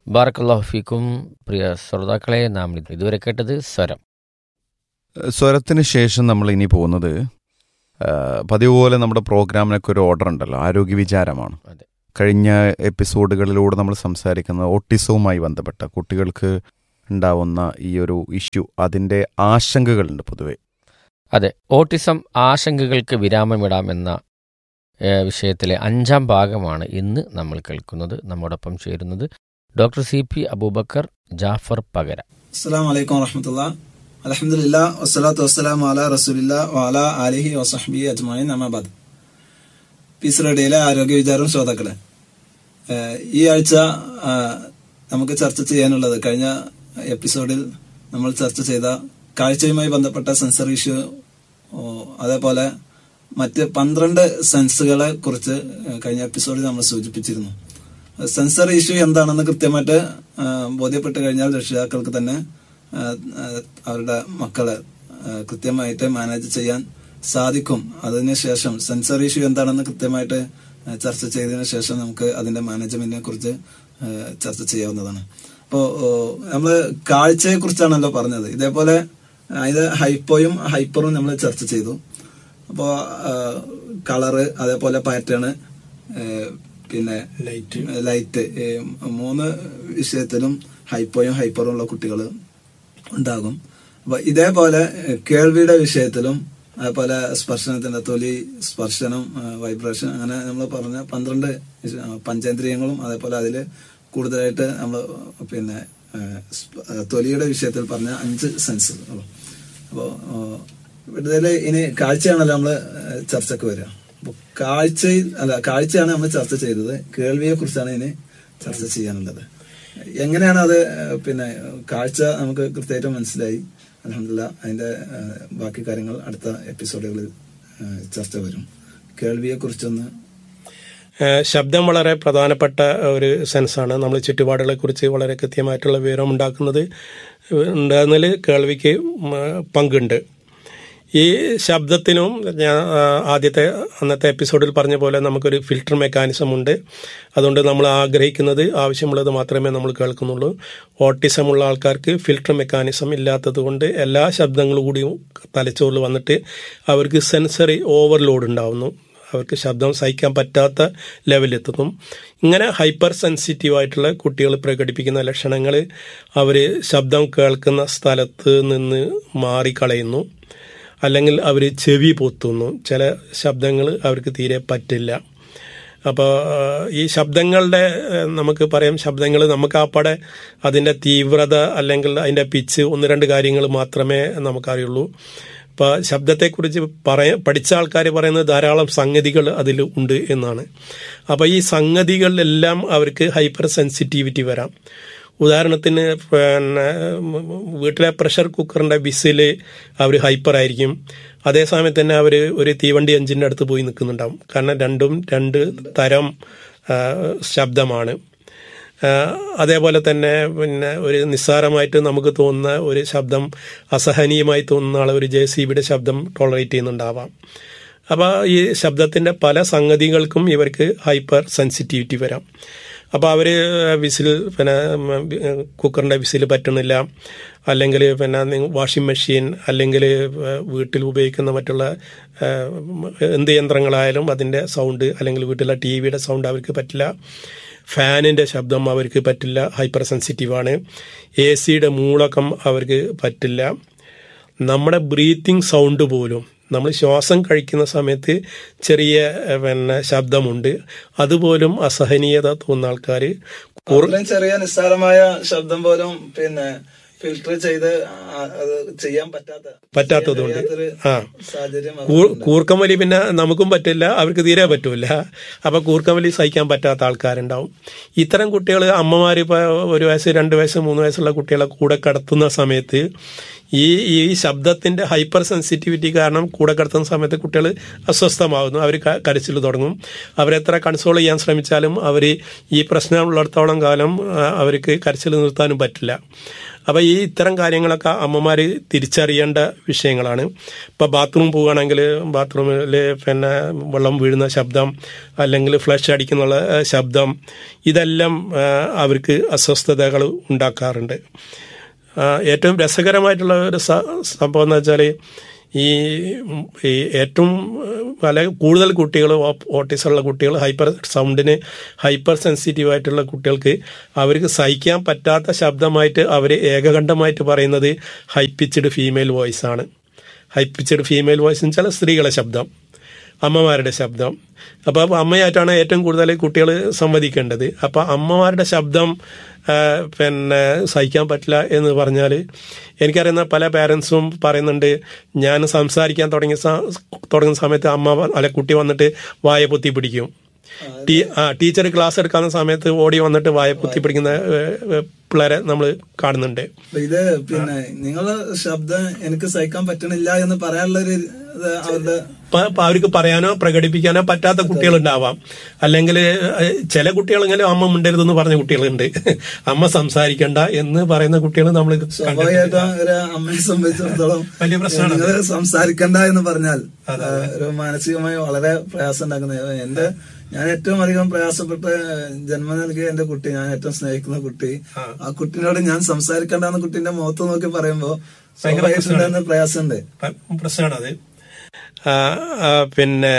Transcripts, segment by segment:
ബാറക്കല്ലാഹു ഫീക്കും പ്രിയ ശ്രോതാക്കളെ നാം ഇതുവരെ കേട്ടത് സ്വരം സ്വരത്തിന് ശേഷം നമ്മൾ ഇനി പോകുന്നത് ആ, പതിവ് പോലെ നമ്മുടെ പ്രോഗ്രാമിനൊക്കെ ഒരു ഓർഡർ ഉണ്ടല്ലോ ആരോഗ്യ വിചാരമാണ് അതെ. കഴിഞ്ഞ എപ്പിസോഡുകളിലൂടെ നമ്മൾ സംസാരിക്കുന്നത് ഓട്ടിസവുമായി ബന്ധപ്പെട്ട കുട്ടികൾക്ക് ഉണ്ടാവുന്ന ഈ ഒരു ഇഷ്യൂ അതിൻ്റെ ആശങ്കകളുണ്ട് പൊതുവെ അതെ ഓട്ടിസം ആശങ്കകൾക്ക് വിരാമമിടാം എന്ന ഏഹ്, വിഷയത്തിലെ അഞ്ചാം ഭാഗമാണ് ഇന്ന് നമ്മൾ കേൾക്കുന്നത് നമ്മോടൊപ്പം ചേരുന്നത് doctor C P Abubakar Jafar പകര അസ്സാം വലൈക്കും വറഹമത്തുള്ള അലഹമില്ല വസ്സലാത്തു വസ്സലാം അല റസൂലില്ല വാല അലിഹി വസഹബി അജ്മായി നമാബാദ് പീസ് റേഡിയോയിലെ ആരോഗ്യ വിചാരം ശ്രോതാക്കളെ ഏഹ് ഈ ആഴ്ച ആ, നമുക്ക് ചർച്ച ചെയ്യാനുള്ളത് കഴിഞ്ഞ എപ്പിസോഡിൽ നമ്മൾ ചർച്ച ചെയ്ത കാഴ്ചയുമായി ബന്ധപ്പെട്ട സെൻസർ ഇഷ്യൂ ഓ, അതേപോലെ മറ്റ് പന്ത്രണ്ട് സെൻസുകളെ കുറിച്ച് കഴിഞ്ഞ എപ്പിസോഡിൽ നമ്മൾ സൂചിപ്പിച്ചിരുന്നു സെൻസർ ഇഷ്യൂ എന്താണെന്ന് കൃത്യമായിട്ട് ആ, ബോധ്യപ്പെട്ട് കഴിഞ്ഞാൽ രക്ഷിതാക്കൾക്ക് തന്നെ ആ, ആ, അവരുടെ മക്കളെ ആ, കൃത്യമായിട്ട് മാനേജ് ചെയ്യാൻ സാധിക്കും അതിനുശേഷം സെൻസർ ഇഷ്യൂ എന്താണെന്ന് കൃത്യമായിട്ട് ആ, ചർച്ച ചെയ്തതിനു ശേഷം നമുക്ക് അതിന്റെ മാനേജ്മെന്റിനെ കുറിച്ച് ആ, ചർച്ച ചെയ്യാവുന്നതാണ് അപ്പോ ഓ, നമ്മള് കാഴ്ചയെ കുറിച്ചാണല്ലോ പറഞ്ഞത് ഇതേപോലെ ആ, ഇത് ഹൈപ്പോയും ഹൈപ്പറും നമ്മൾ ചർച്ച ചെയ്തു അപ്പോ കളറ് അതേപോലെ പാറ്റേൺ പിന്നെ ലൈറ്റ് ലൈറ്റ് ഈ മൂന്ന് വിഷയത്തിലും ഹൈപ്പോയും ഹൈപ്പറും ഉള്ള കുട്ടികൾ ഉണ്ടാകും അപ്പൊ ഇതേപോലെ ഏഹ്, കേൾവിയുടെ വിഷയത്തിലും അതേപോലെ സ്പർശനത്തിന്റെ തൊലി സ്പർശനം വൈബ്രേഷൻ അങ്ങനെ നമ്മൾ പറഞ്ഞ പന്ത്രണ്ട് വിഷ- ആ, പഞ്ചേന്ദ്രിയങ്ങളും അതേപോലെ അതിൽ കൂടുതലായിട്ട് നമ്മൾ പിന്നെ ഏഹ്, സ്പ- ഏഹ്, തൊലിയുടെ വിഷയത്തിൽ പറഞ്ഞ അഞ്ച് സെൻസുകളും അപ്പോൾ ഇതിൽ ഇനി കാഴ്ചയാണല്ലോ നമ്മൾ ചർച്ചക്ക് വരിക അപ്പോൾ കാഴ്ചയിൽ അല്ല കാഴ്ചയാണ് നമ്മൾ ചർച്ച ചെയ്തത് കേൾവിയെ കുറിച്ചാണ് ഇനി ചർച്ച ചെയ്യാനുള്ളത് എങ്ങനെയാണ് അത് ഏഹ്, പിന്നെ കാഴ്ച നമുക്ക് കൃത്യമായിട്ട് മനസ്സിലായി അലഹമില്ല അതിന്റെ ഏഹ്, ബാക്കി കാര്യങ്ങൾ അടുത്ത എപ്പിസോഡുകളിൽ ഏഹ്, ചർച്ച വരും കേൾവിയെ കുറിച്ചൊന്ന് ഏഹ് ശബ്ദം വളരെ പ്രധാനപ്പെട്ട ഒരു സെൻസാണ് നമ്മൾ ചുറ്റുപാടുകളെ കുറിച്ച് വളരെ കൃത്യമായിട്ടുള്ള വിവരം ഉണ്ടാക്കുന്നത് ഉണ്ടാകുന്നതിൽ കേൾവിക്ക് ഉം, പങ്കുണ്ട് ഈ ശബ്ദത്തിനും ഞാൻ ആ, ആദ്യത്തെ അന്നത്തെ എപ്പിസോഡിൽ പറഞ്ഞ പോലെ നമുക്കൊരു ഫിൽട്ടർ മെക്കാനിസം ഉണ്ട് അതുകൊണ്ട് നമ്മൾ ആഗ്രഹിക്കുന്നത് ആവശ്യമുള്ളത് മാത്രമേ നമ്മൾ കേൾക്കുന്നുള്ളൂ ഓട്ടിസം ഉള്ള ആൾക്കാർക്ക് ഫിൽട്ടർ മെക്കാനിസം ഇല്ലാത്തത് കൊണ്ട് എല്ലാ ശബ്ദങ്ങളും കൂടിയും തലച്ചോറിൽ വന്നിട്ട് അവർക്ക് സെൻസറി ഓവർലോഡ് ഉണ്ടാവുന്നു അവർക്ക് ശബ്ദം സഹിക്കാൻ പറ്റാത്ത ലെവലെത്തുന്നു ഇങ്ങനെ ഹൈപ്പർ സെൻസിറ്റീവ് ആയിട്ടുള്ള കുട്ടികൾ പ്രകടിപ്പിക്കുന്ന ലക്ഷണങ്ങൾ അവർ ശബ്ദം കേൾക്കുന്ന സ്ഥലത്ത് നിന്ന് മാറിക്കളയുന്നു അല്ലെങ്കിൽ അവർ ചെവി പൊത്തുന്നു ചില ശബ്ദങ്ങൾ അവർക്ക് തീരെ പറ്റില്ല അപ്പോൾ ഈ ശബ്ദങ്ങളുടെ ഏഹ്, നമുക്ക് പറയാം ശബ്ദങ്ങൾ നമുക്ക് ആപ്പാടെ അതിൻ്റെ തീവ്രത അല്ലെങ്കിൽ അതിൻ്റെ പിച്ച് ഒന്ന് രണ്ട് കാര്യങ്ങൾ മാത്രമേ നമുക്കറിയുള്ളൂ ഇപ്പോൾ ശബ്ദത്തെക്കുറിച്ച് പറയ പഠിച്ച ആൾക്കാർ പറയുന്നത് ധാരാളം സംഗതികൾ അതിൽ ഉണ്ട് എന്നാണ് അപ്പോൾ ഈ സംഗതികളിലെല്ലാം അവർക്ക് ഹൈപ്പർ സെൻസിറ്റിവിറ്റി വരാം ഉദാഹരണത്തിന് പിന്നെ വീട്ടിലെ പ്രഷർ കുക്കറിൻ്റെ വിസിൽ അവർ ഹൈപ്പർ ആയിരിക്കും അതേസമയം തന്നെ അവർ ഒരു തീവണ്ടി എഞ്ചിൻ്റെ അടുത്ത് പോയി നിൽക്കുന്നുണ്ടാവും കാരണം രണ്ടും രണ്ട് തരം ആ, ശബ്ദമാണ് ആ, അതേപോലെ തന്നെ പിന്നെ ഒരു നിസ്സാരമായിട്ട് നമുക്ക് തോന്നുന്ന ഒരു ശബ്ദം അസഹനീയമായി തോന്നുന്ന ആൾ ഒരു ജെ സി ബിയുടെ ശബ്ദം ടോളറേറ്റ് ചെയ്യുന്നുണ്ടാവാം അപ്പോൾ ഈ ശബ്ദത്തിൻ്റെ പല സംഗതികൾക്കും ഇവർക്ക് ഹൈപ്പർ സെൻസിറ്റിവിറ്റി വരാം അപ്പോൾ അവർ വിസിൽ പിന്നെ കുക്കറിൻ്റെ വിസിൽ പറ്റണില്ല അല്ലെങ്കിൽ പിന്നെ വാഷിംഗ് മെഷീൻ അല്ലെങ്കിൽ വീട്ടിൽ ഉപയോഗിക്കുന്ന മറ്റുള്ള ആ, എന്ത് യന്ത്രങ്ങളായാലും അതിൻ്റെ സൗണ്ട് അല്ലെങ്കിൽ വീട്ടിലെ ടി വിയുടെ സൗണ്ട് അവർക്ക് പറ്റില്ല ഫാനിൻ്റെ ശബ്ദം അവർക്ക് പറ്റില്ല ഹൈപ്പർ സെൻസിറ്റീവാണ് എ സിയുടെ മൂളക്കം അവർക്ക് പറ്റില്ല നമ്മുടെ ബ്രീത്തിങ് സൗണ്ട് പോലും നമ്മൾ ശ്വാസം കഴിക്കുന്ന സമയത്ത് ചെറിയ ഏഹ്, പിന്നെ ശബ്ദമുണ്ട് അതുപോലും അസഹനീയത തോന്നുന്ന ആൾക്കാർ അത്രയും ചെറിയ നിസ്സാരമായ ശബ്ദം പോലും പിന്നെ ഫിൽട്ടർ ചെയ്ത് ആ, അത് ചെയ്യാൻ പറ്റാത്ത പറ്റാത്തതുകൊണ്ട് ചെയ്യാത്തൊരു ആ സാഹചര്യം കൂ- കൂർക്കമലി പിന്നെ നമുക്കും പറ്റില്ല അവർക്ക് തീരെ പറ്റൂല അപ്പൊ കൂർക്കമലി സഹിക്കാൻ പറ്റാത്ത ആൾക്കാരുണ്ടാവും ഇത്തരം കുട്ടികൾ അമ്മമാർ ഇപ്പൊ ഒരു വയസ്സ് രണ്ട് വയസ്സ് മൂന്ന് വയസ്സുള്ള കുട്ടികളെ കൂടെ കടത്തുന്ന സമയത്ത് ഈ ഈ ശബ്ദത്തിന്റെ ഹൈപ്പർ സെൻസിറ്റിവിറ്റി കാരണം കൂടെ കടത്തുന്ന സമയത്ത് കുട്ടികൾ അസ്വസ്ഥമാകുന്നു അവർ കരച്ചിൽ തുടങ്ങും അവരെത്ര കൺസോൾ ചെയ്യാൻ ശ്രമിച്ചാലും അവർ ഈ പ്രശ്നമുള്ളിടത്തോളം കാലം ആ, അവർക്ക് കരച്ചിൽ നിർത്താനും പറ്റില്ല അപ്പോൾ ഈ ഇത്തരം കാര്യങ്ങളൊക്കെ അമ്മമാർ തിരിച്ചറിയേണ്ട വിഷയങ്ങളാണ് ഇപ്പോൾ ബാത്റൂം പോവുകയാണെങ്കിൽ ബാത്റൂമിൽ പിന്നെ വെള്ളം വീഴുന്ന ശബ്ദം അല്ലെങ്കിൽ ഫ്ലഷ് അടിക്കുന്നുള്ള ഏഹ്, ശബ്ദം ഇതെല്ലാം ഏഹ്, അവർക്ക് അസ്വസ്ഥതകൾ ഉണ്ടാക്കാറുണ്ട് ആ, ഏറ്റവും രസകരമായിട്ടുള്ള ഒരു സ- സംഭവം എന്ന് വെച്ചാൽ ഈ ഉം, ഈ ഏറ്റവും ഏഹ്, പല കൂടുതൽ കുട്ടികൾ ഓട്ടിസം ഉള്ള കുട്ടികൾ ഹൈപ്പർ സൗണ്ടിന് ഹൈപ്പർ സെൻസിറ്റീവ് ആയിട്ടുള്ള കുട്ടികൾക്ക് അവർക്ക് സഹിക്കാൻ പറ്റാത്ത ശബ്ദമായിട്ട് അവർ ഏകകണ്ഠമായിട്ട് പറയുന്നത് ഹൈ പിച്ച്ഡ് ഫീമെയിൽ വോയിസ് ആണ് ഹൈ പിച്ച്ഡ് ഫീമെയിൽ വോയിസ് എന്ന് വെച്ചാൽ സ്ത്രീകളെ ശബ്ദം അമ്മമാരുടെ ശബ്ദം അപ്പോൾ അമ്മയായിട്ടാണ് ഏറ്റവും കൂടുതൽ കുട്ടികൾ സംവദിക്കേണ്ടത് അപ്പോൾ അമ്മമാരുടെ ശബ്ദം ആ, പിന്നെ സഹിക്കാൻ പറ്റില്ല എന്ന് പറഞ്ഞാൽ എനിക്കറിയുന്ന പല പാരൻസും പറയുന്നുണ്ട് ഞാൻ സംസാരിക്കാൻ തുടങ്ങിയ സ- തുടങ്ങുന്ന സമയത്ത് അമ്മ വ- അല്ല കുട്ടി വന്നിട്ട് വായ പൊത്തി പിടിക്കും ടീ ആ ടീച്ചർ ക്ലാസ് എടുക്കുന്ന സമയത്ത് ഓടി വന്നിട്ട് വായ പൊത്തി പിടിക്കുന്ന ഏ, ഏ, പിള്ളേരെ നമ്മൾ കാണുന്നുണ്ട് അപ്പൊ ഇത് പിന്നെ നിങ്ങളെ ശബ്ദം എനിക്ക് സഹിക്കാൻ പറ്റണില്ല എന്ന് പറയാനുള്ള ഒരു ഇത് അവരുടെ പ- പ- അവർക്ക് പറയാനോ പ്രകടിപ്പിക്കാനോ പറ്റാത്ത കുട്ടികളുണ്ടാവാം അല്ലെങ്കിൽ ചില കുട്ടികളെങ്കിലും അമ്മ മിണ്ടരുതെന്ന് പറഞ്ഞ കുട്ടികളുണ്ട് അമ്മ സംസാരിക്കണ്ട എന്ന് പറയുന്ന കുട്ടികൾ നമ്മൾ സ്വാഭാവികമായിട്ടും ഒരു അമ്മയെ സംബന്ധിച്ചിടത്തോളം വലിയ പ്രശ്നമാണ് നിങ്ങൾ സംസാരിക്കണ്ട എന്ന് പറഞ്ഞാൽ ആ, ഒരു മാനസികമായി വളരെ പ്രയാസം ഉണ്ടാക്കുന്നത് എന്റെ ഞാൻ ഏറ്റവും അധികം പ്രയാസപ്പെട്ട ജന്മം നൽകിയ എന്റെ കുട്ടി ഞാൻ ഏറ്റവും സ്നേഹിക്കുന്ന കുട്ടി ആ കുട്ടിനോട് ഞാൻ സംസാരിക്കണ്ട എന്ന് കുട്ടീന്റെ മുഖത്ത് നോക്കി പറയുമ്പോ സ്വാഭാവികമായിട്ടുണ്ടാകുന്ന പ്രയാസമുണ്ട് പ്രശ്നമാണത് ആ, ആ, പിന്നെ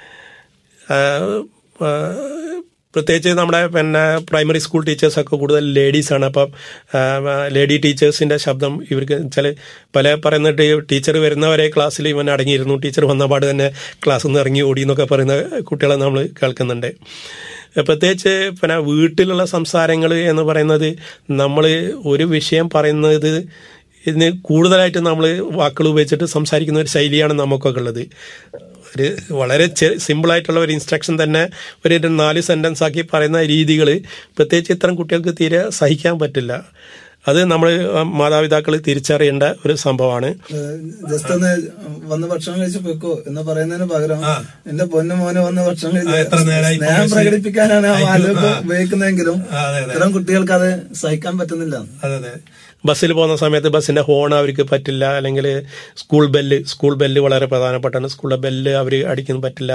ആ, ആ, പ്രത്യേകിച്ച് നമ്മുടെ പിന്നെ പ്രൈമറി സ്കൂൾ ടീച്ചേഴ്സൊക്കെ കൂടുതൽ ലേഡീസാണ് അപ്പം ആ, ലേഡി ടീച്ചേഴ്സിന്റെ ശബ്ദം ഇവർക്ക് വെച്ചാൽ പല പറയുന്നിട്ട് ടീച്ചർ വരുന്നവരെ ക്ലാസ്സിൽ ഇവൻ അടങ്ങിയിരുന്നു ടീച്ചർ വന്ന പാട് തന്നെ ക്ലാസ്സിൽ നിന്ന് ഇറങ്ങി ഓടി എന്നൊക്കെ പറയുന്ന കുട്ടികളെ നമ്മൾ കേൾക്കുന്നുണ്ട് പ്രത്യേകിച്ച് പിന്നെ വീട്ടിലുള്ള സംസാരങ്ങൾ എന്ന് പറയുന്നത് നമ്മൾ ഒരു വിഷയം പറയുന്നത് ഇതിന് കൂടുതലായിട്ട് നമ്മൾ വാക്കുകൾ ഉപയോഗിച്ചിട്ട് സംസാരിക്കുന്ന ഒരു ശൈലിയാണ് നമുക്കൊക്കെ ഉള്ളത് ഒരു വളരെ സിമ്പിളായിട്ടുള്ള ഒരു ഇൻസ്ട്രക്ഷൻ തന്നെ ഒരു ഒരു നാല് സെൻറ്റൻസ് ആക്കി പറയുന്ന രീതികൾ പ്രത്യേകിച്ച് ഇത്തരം കുട്ടികൾക്ക് തീരെ സഹിക്കാൻ പറ്റില്ല അത് നമ്മൾ മാതാപിതാക്കൾ തിരിച്ചറിയേണ്ട ഒരു സംഭവമാണ് ജസ്റ്റ് ഒന്ന് വന്ന് ഭക്ഷണം കഴിച്ച് പോയിക്കോ എന്ന് പറയുന്നതിന് പകരം എന്റെ പൊന്നു മോനെ വന്ന് ഭക്ഷണം എത്ര കഴിച്ച് നേരമായി ഇപ്പൊ സ്നേഹം മെസ്സേജ് പ്രകടിപ്പിക്കാനാണ് ആ വാലൊക്കെ ആ. ഉപയോഗിക്കുന്നതെങ്കിലും ആ, അതെ, അതെ. ഇത്തരം കുട്ടികൾക്ക് അത് സഹിക്കാൻ പറ്റുന്നില്ല അതെ അതെ ബസ്സിൽ പോകുന്ന സമയത്ത് ബസ്സിന്റെ ഹോൺ അവർക്ക് പറ്റില്ല അല്ലെങ്കിൽ സ്കൂൾ ബെല്ല് സ്കൂൾ ബെല്ല് വളരെ പ്രധാനപ്പെട്ടാണ് സ്കൂളിലെ ബെല്ല് അവർ അടിക്കുന്ന പറ്റില്ല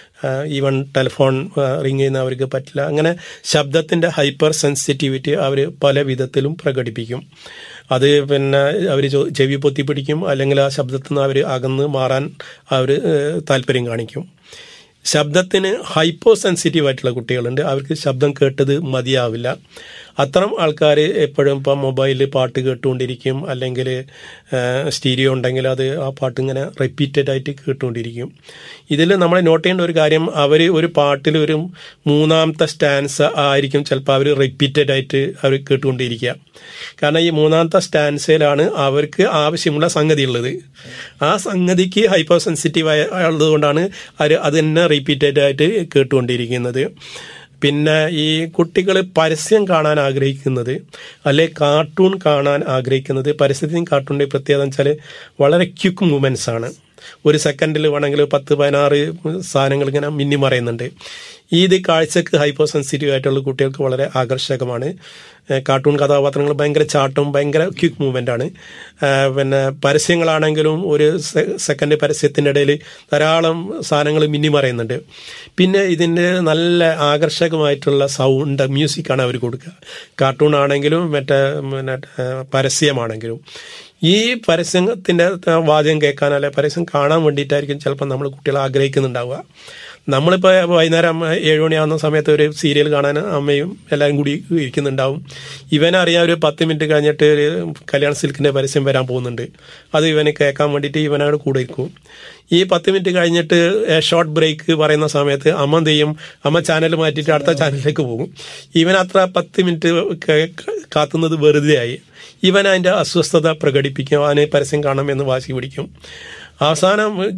ഈവൻ ടെലിഫോൺ റിങ് ചെയ്യുന്ന അവർക്ക് പറ്റില്ല അങ്ങനെ ശബ്ദത്തിന്റെ ഹൈപ്പർ സെൻസിറ്റിവിറ്റി അവർ പല വിധത്തിലും പ്രകടിപ്പിക്കും അത് പിന്നെ അവർ ചെവി പൊത്തി പിടിക്കും അല്ലെങ്കിൽ ആ ശബ്ദത്തിൽ നിന്ന് അവർ അകന്ന് മാറാൻ അവർ താല്പര്യം കാണിക്കും ശബ്ദത്തിന് ഹൈപ്പോ സെൻസിറ്റീവ് ആയിട്ടുള്ള കുട്ടികളുണ്ട് അവർക്ക് ശബ്ദം കേട്ടത് മതിയാവില്ല അത്തരം ആൾക്കാർ എപ്പോഴും ഇപ്പം മൊബൈലിൽ പാട്ട് കേട്ടുകൊണ്ടിരിക്കും അല്ലെങ്കിൽ സ്റ്റീരിയോ ഉണ്ടെങ്കിൽ അത് ആ പാട്ട് ഇങ്ങനെ റിപ്പീറ്റഡ് ആയിട്ട് കേട്ടുകൊണ്ടിരിക്കും ഇതിൽ നമ്മൾ നോട്ട് ചെയ്യേണ്ട ഒരു കാര്യം അവർ ഒരു പാട്ടിൽ ഒരു മൂന്നാമത്തെ സ്റ്റാൻസ് ആയിരിക്കും ചിലപ്പോൾ അവർ റിപ്പീറ്റഡ് ആയിട്ട് അവർ കേട്ടുകൊണ്ടിരിക്കുക കാരണം ഈ മൂന്നാമത്തെ സ്റ്റാൻസയിലാണ് അവർക്ക് ആവശ്യമുള്ള സംഗതി ഉള്ളത് ആ സംഗതിക്ക് ഹൈപ്പോ സെൻസിറ്റീവ് ഉള്ളതുകൊണ്ടാണ് അവർ അത് തന്നെ റിപ്പീറ്റഡ് ആയിട്ട് കേട്ടുകൊണ്ടിരിക്കുന്നത് പിന്നെ ഈ കുട്ടികൾ പരസ്യം കാണാൻ ആഗ്രഹിക്കുന്നത് അല്ലെ കാർട്ടൂൺ കാണാൻ ആഗ്രഹിക്കുന്നത് പരസ്യത്തിനും കാർട്ടൂണിന്റെ പ്രത്യേകത വെച്ചാൽ വളരെ ക്വിക്ക് മൂവ്മെന്റ്സ് ആണ് ഒരു സെക്കൻഡിൽ വേണമെങ്കിൽ പത്ത് പതിനാറ് സാധനങ്ങൾ ഇങ്ങനെ മിന്നി മറയുന്നുണ്ട് ഇത് കാഴ്ചക്ക് ഹൈപ്പോ സെൻസിറ്റീവ് ആയിട്ടുള്ള കുട്ടികൾക്ക് വളരെ ആകർഷകമാണ് കാർട്ടൂൺ കഥാപാത്രങ്ങൾ ഭയങ്കര ചാട്ടവും ഭയങ്കര ക്വിക്ക് മൂവ്മെൻ്റ് ആണ് പിന്നെ പരസ്യങ്ങളാണെങ്കിലും ഒരു സെക്കൻഡ് പരസ്യത്തിൻ്റെ ഇടയിൽ ധാരാളം സാധനങ്ങൾ മിന്നി മറയുന്നുണ്ട് പിന്നെ ഇതിൻ്റെ നല്ല ആകർഷകമായിട്ടുള്ള സൗണ്ട് മ്യൂസിക്കാണ് അവർ കൊടുക്കുക കാർട്ടൂൺ ആണെങ്കിലും മറ്റേ പിന്നെ പരസ്യമാണെങ്കിലും ഈ പരസ്യത്തിൻ്റെ വാദ്യം കേൾക്കാൻ അല്ലെ പരസ്യം കാണാൻ വേണ്ടിയിട്ടായിരിക്കും ചിലപ്പോൾ നമ്മൾ കുട്ടികൾ ആഗ്രഹിക്കുന്നുണ്ടാവുക നമ്മളിപ്പോൾ വൈകുന്നേരം ഏഴ് മണിയാവുന്ന സമയത്ത് ഒരു സീരിയൽ കാണാൻ അമ്മയും എല്ലാവരും കൂടി ഇരിക്കുന്നുണ്ടാവും ഇവനറിയാം ഒരു പത്ത് മിനിറ്റ് കഴിഞ്ഞിട്ട് ഒരു കല്യാൺ സിൽക്കിൻ്റെ പരസ്യം വരാൻ പോകുന്നുണ്ട് അത് ഇവന് കേൾക്കാൻ വേണ്ടിയിട്ട് ഇവനവിടെ കൂടെ ഇരിക്കും ഈ പത്ത് മിനിറ്റ് കഴിഞ്ഞിട്ട് ഷോർട്ട് ബ്രേക്ക് പറയുന്ന സമയത്ത് അമ്മ എന്ത് ചെയ്യും അമ്മ ചാനൽ മാറ്റിയിട്ട് അടുത്ത ചാനലിലേക്ക് പോകും ഇവൻ അത്ര പത്ത് മിനിറ്റ് കാത്തുന്നത് വെറുതെ ആയി ഇവൻ അതിൻ്റെ അസ്വസ്ഥത പ്രകടിപ്പിക്കും അവനെ പരസ്യം കാണാമെന്ന് വാശി പിടിക്കും അവസാനം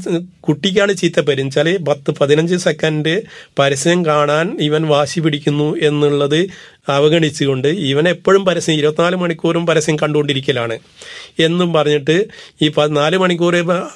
കുട്ടിക്കാണ് ചീത്ത പെരിച്ചാൽ പത്ത് പതിനഞ്ച് സെക്കൻഡ് പരസ്യം കാണാൻ ഇവൻ വാശി പിടിക്കുന്നു എന്നുള്ളത് അവഗണിച്ചുകൊണ്ട് ഇവൻ എപ്പോഴും പരസ്യം ഇരുപത്തിനാല് മണിക്കൂറും പരസ്യം കണ്ടുകൊണ്ടിരിക്കലാണ് എന്നും പറഞ്ഞിട്ട് ഈ നാല് മണിക്കൂർ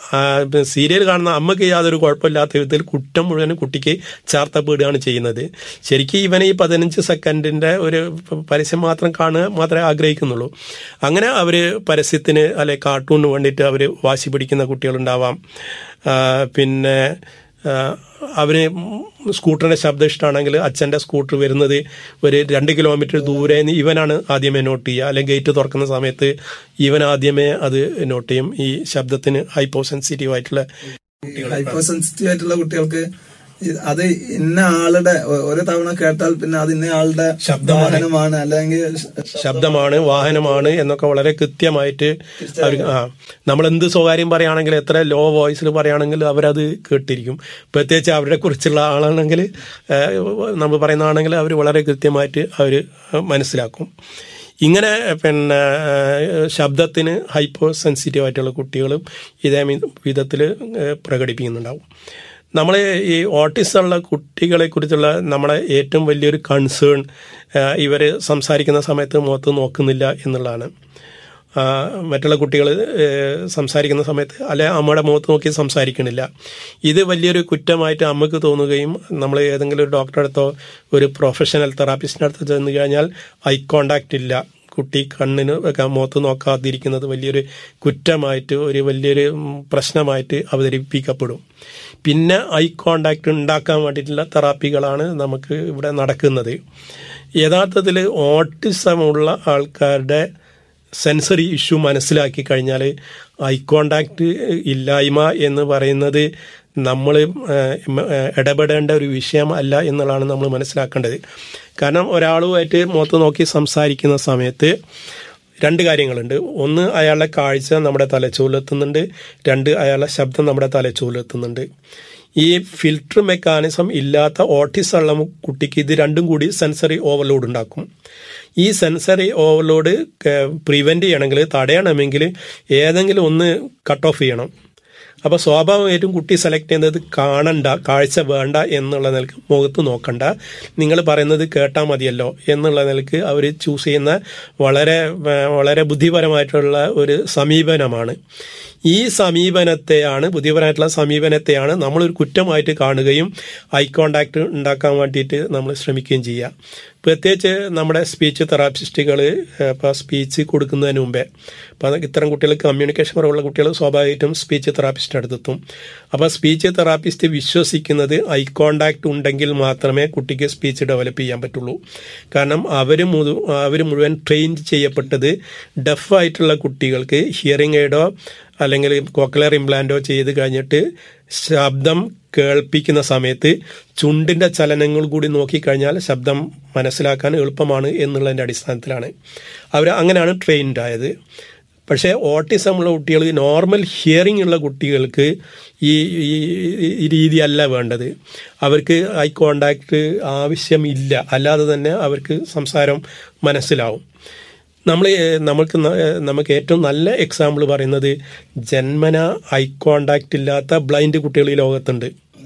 സീരിയൽ കാണുന്ന അമ്മയ്ക്ക് യാതൊരു കുഴപ്പമില്ലാത്ത വിധത്തിൽ കുറ്റം മുഴുവനും കുട്ടിക്ക് ചാർത്തപ്പെടുകയാണ് ചെയ്യുന്നത് ശരിക്കും ഇവനെ ഈ പതിനഞ്ച് സെക്കൻഡിന്റെ ഒരു പരസ്യം മാത്രം കാണുക മാത്രമേ ആഗ്രഹിക്കുന്നുള്ളൂ അങ്ങനെ അവർ പരസ്യത്തിന് അല്ലെ കാർട്ടൂണിന് വേണ്ടിയിട്ട് അവർ വാശി പിടിക്കുന്ന കുട്ടികളുണ്ടാവാം ആ, പിന്നെ ആ, അവന് സ്കൂട്ടറിന്റെ ശബ്ദം ഇഷ്ടമാണെങ്കിൽ അച്ഛന്റെ സ്കൂട്ടർ വരുന്നത് ഒരു രണ്ട് കിലോമീറ്റർ ദൂരെ നിന്ന് ഇവനാണ് ആദ്യമേ നോട്ട് ചെയ്യുക അല്ലെങ്കിൽ ഗേറ്റ് തുറക്കുന്ന സമയത്ത് ഇവൻ ആദ്യമേ അത് നോട്ട് ചെയ്യും ഈ ശബ്ദത്തിന് ഹൈപ്പോ സെൻസിറ്റീവ് ആയിട്ടുള്ള ഹൈപ്പർ സെൻസിറ്റീവ് ആയിട്ടുള്ള കുട്ടികൾക്ക് ഇത് അത് ഇന്ന ആളുടെ ഒ- ഒരു തവണ കേട്ടാൽ പിന്നെ അത് ഇന്ന ആളുടെ ശബ്ദമാണ്. വാഹനമാണ് അല്ലെങ്കിൽ ശബ്ദമാണ് വാഹനമാണ് എന്നൊക്കെ വളരെ കൃത്യമായിട്ട് അവർ ആ നമ്മൾ എന്ത് സ്വകാര്യം പറയുകയാണെങ്കിൽ എത്ര ലോ വോയിസിൽ പറയുകയാണെങ്കിൽ അവരത് കേട്ടിരിക്കും പ്രത്യേകിച്ച് അവരെ കുറിച്ചുള്ള ആളാണെങ്കിൽ നമ്മൾ പറയുന്നതാണെങ്കിൽ അവർ വളരെ കൃത്യമായിട്ട് അവർ മനസ്സിലാക്കും ഇങ്ങനെ പിന്നെ ഏഹ്, ശബ്ദത്തിന് ഹൈപ്പോ സെൻസിറ്റീവ് ആയിട്ടുള്ള കുട്ടികളും ഇതേ വിധത്തിൽ പ്രകടിപ്പിക്കുന്നുണ്ടാവും നമ്മൾ ഈ ഓട്ടിസം ഉള്ള കുട്ടികളെ കുറിച്ചുള്ള നമ്മളെ ഏറ്റവും വലിയൊരു കൺസേൺ ഇവർ സംസാരിക്കുന്ന സമയത്ത് മുഖത്ത് നോക്കുന്നില്ല എന്നുള്ളതാണ് ആ, മറ്റുള്ള കുട്ടികൾ സംസാരിക്കുന്ന സമയത്ത് അല്ലെ അമ്മയുടെ മുഖത്ത് നോക്കി സംസാരിക്കണില്ല ഇത് വലിയൊരു കുറ്റമായിട്ട് അമ്മക്ക് തോന്നുകയും നമ്മൾ ഏതെങ്കിലും ഒരു ഡോക്ടറെ അടുത്തോ ഒരു പ്രൊഫഷണൽ തെറാപ്പിസ്റ്റിൻ്റെ അടുത്ത് ചെന്ന് കഴിഞ്ഞാൽ ഐ കോണ്ടാക്റ്റ് ഇല്ല കുട്ടി കണ്ണിന് ഒക്കെ മുഖത്ത് നോക്കാതിരിക്കുന്നത് വലിയൊരു കുറ്റമായിട്ട് ഒരു വലിയൊരു ഉം, പ്രശ്നമായിട്ട് അവതരിപ്പിക്കപ്പെടും പിന്നെ ഐ കോണ്ടാക്ട് ഉണ്ടാക്കാൻ വേണ്ടിയിട്ടുള്ള തെറാപ്പികളാണ് നമുക്ക് ഇവിടെ നടക്കുന്നത് യഥാർത്ഥത്തിൽ ഓട്ടിസമുള്ള ആൾക്കാരുടെ സെൻസറി ഇഷ്യൂ മനസ്സിലാക്കി കഴിഞ്ഞാൽ ഐ കോണ്ടാക്ട് ഇല്ലായ്മ എന്ന് പറയുന്നത് നമ്മൾ ഇടപെടേണ്ട ഒരു വിഷയമല്ല എന്നുള്ളതാണ് നമ്മൾ മനസ്സിലാക്കേണ്ടത് കാരണം ഒരാളുമായിട്ട് മുഖത്ത് നോക്കി സംസാരിക്കുന്ന സമയത്ത് രണ്ട് കാര്യങ്ങളുണ്ട് ഒന്ന് അയാളുടെ കാഴ്ച നമ്മുടെ തലച്ചോറിലെത്തുന്നുണ്ട് രണ്ട് അയാളുടെ ശബ്ദം നമ്മുടെ തലച്ചോറിലെത്തുന്നുണ്ട് ഈ ഫിൽട്ടർ മെക്കാനിസം ഇല്ലാത്ത ഓട്ടിസം ഉള്ള കുട്ടിക്ക് ഇത് രണ്ടും കൂടി സെൻസറി ഓവർലോഡ് ഉണ്ടാക്കും ഈ സെൻസറി ഓവർലോഡ് പ്രിവെന്റ് ചെയ്യണമെങ്കിൽ തടയണമെങ്കിൽ ഏതെങ്കിലും ഒന്ന് കട്ട് ഓഫ് ചെയ്യണം അപ്പോൾ സ്വാഭാവികമായിട്ടും കുട്ടി സെലക്ട് ചെയ്യുന്നത് കാണണ്ട കാഴ്ച വേണ്ട എന്നുള്ള നിലക്ക് മുഖത്ത് നോക്കണ്ട നിങ്ങൾ പറയുന്നത് കേട്ടാൽ മതിയല്ലോ എന്നുള്ള നിലക്ക് അവർ ചൂസ് ചെയ്യുന്ന വളരെ ഏഹ്, വളരെ ബുദ്ധിപരമായിട്ടുള്ള ഒരു സമീപനമാണ് ഈ സമീപനത്തെയാണ് ബുദ്ധിപരമായിട്ടുള്ള സമീപനത്തെയാണ് നമ്മളൊരു കുറ്റമായിട്ട് കാണുകയും ഐ കോണ്ടാക്ട് ഉണ്ടാക്കാൻ വേണ്ടിയിട്ട് നമ്മൾ ശ്രമിക്കുകയും ചെയ്യുക പ്രത്യേകിച്ച് നമ്മുടെ സ്പീച്ച് തെറാപ്പിസ്റ്റുകൾ ഇപ്പോൾ സ്പീച്ച് കൊടുക്കുന്നതിന് മുമ്പേ അപ്പോൾ ഇത്തരം കുട്ടികൾക്ക് കമ്മ്യൂണിക്കേഷൻ കുറവുള്ള കുട്ടികൾ സ്വാഭാവികമായിട്ടും സ്പീച്ച് തെറാപ്പിസ്റ്റ് അടുത്തെത്തും അപ്പോൾ സ്പീച്ച് തെറാപ്പിസ്റ്റ് വിശ്വസിക്കുന്നത് ഐ കോണ്ടാക്ട് ഉണ്ടെങ്കിൽ മാത്രമേ കുട്ടിക്ക് സ്പീച്ച് ഡെവലപ്പ് ചെയ്യാൻ പറ്റുള്ളൂ കാരണം അവർ മുഴു അവർ മുഴുവൻ ട്രെയിൻ ചെയ്യപ്പെട്ടത് ഡഫ് ആയിട്ടുള്ള കുട്ടികൾക്ക് ഹിയറിംഗ് എയ്ഡോ അല്ലെങ്കിൽ കോക്ലിയർ ഇംപ്ലാന്റോ ചെയ്ത് കഴിഞ്ഞിട്ട് ശബ്ദം കേൾപ്പിക്കുന്ന സമയത്ത് ചുണ്ടിന്റെ ചലനങ്ങൾ കൂടി നോക്കിക്കഴിഞ്ഞാൽ ശബ്ദം മനസ്സിലാക്കാൻ എളുപ്പമാണ് എന്നുള്ളതിന്റെ അടിസ്ഥാനത്തിലാണ് അവർ അങ്ങനെയാണ് ട്രെയിൻഡ് ആയത് പക്ഷേ ഓട്ടിസം ഉള്ള കുട്ടികൾ നോർമൽ ഹിയറിംഗ് ഉള്ള കുട്ടികൾക്ക് ഈ ഈ- ഈ രീതിയല്ല വേണ്ടത് അവർക്ക് ഐ കോണ്ടാക്ട് ആവശ്യമില്ല അല്ലാതെ തന്നെ അവർക്ക് സംസാരം മനസ്സിലാവും നമ്മൾ നമുക്ക് ന- നമുക്ക് ഏറ്റവും നല്ല എക്സാമ്പിൾ പറയുന്നത് ജന്മന ഐ കോണ്ടാക്ട് ഇല്ലാത്ത ബ്ലൈൻഡ് കുട്ടികൾ ഈ ലോകത്തുണ്ട്